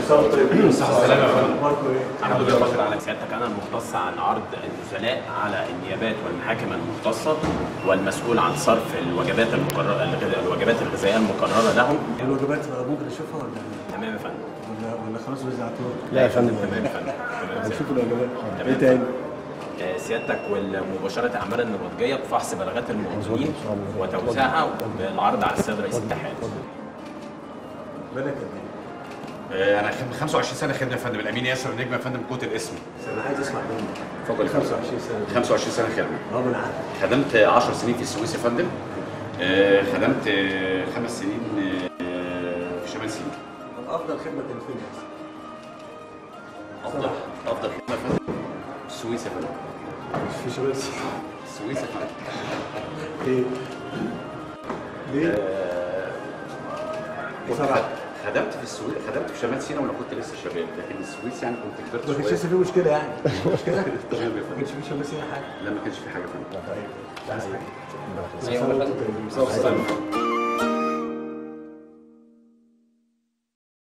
صح طيب صح سلامة يا فندم. اخباركم ايه؟ الحمد لله بشكر على سيادتك انا المختص عن عرض النزلاء على النيابات والمحاكم المختصه والمسؤول عن صرف الوجبات المقرره الغذاء- الوجبات الغذائيه المقرره لهم الوجبات ممكن اشوفها ولا تمام يا فندم ولا ولا خلاص وزعتوها؟ لا يا فندم تمام يا فندم تمام يا فندم. هنشوف الوجبات تمام. ايه تاني؟ آه، سيادتك ومباشره اعمال النمطجيه بفحص بلاغات المواطنين وتوزيعها بالعرض على السيد رئيس الاتحاد بالك قد ايه؟ آه، انا خم- 25 سنه خدمه يا فندم الامين ياسر النجم يا فندم كوت الاسم بس انا عايز اسمع منك اتفضل يا فندم. 25 سنه 25 سنه خدمه اه ما انا عارف خدمت 10 سنين في السويس يا فندم آه، خدمت آه، خمس سنين آه، في شمال سيناء طب افضل خدمه كانت فين بس؟ افضل افضل خدمه يا فندم السويس يا فندم مش في شمال سيناء السويس يا فندم ليه؟ ليه؟ آه، كنت بصراحة. خد- خدمت في السويس خدمت في شمال سيناء وانا كنت لسه شباب لكن السويس يعني كنت ما كبرت كانش شويه لسه في مشكله يعني مشكله تمام يا ما فندم كانش في شمال سيناء حاجه لا ما كانش في حاجه يا فندم طيب مش عايز حاجه أيوة يا فندم. سنة وأنتم طيبين.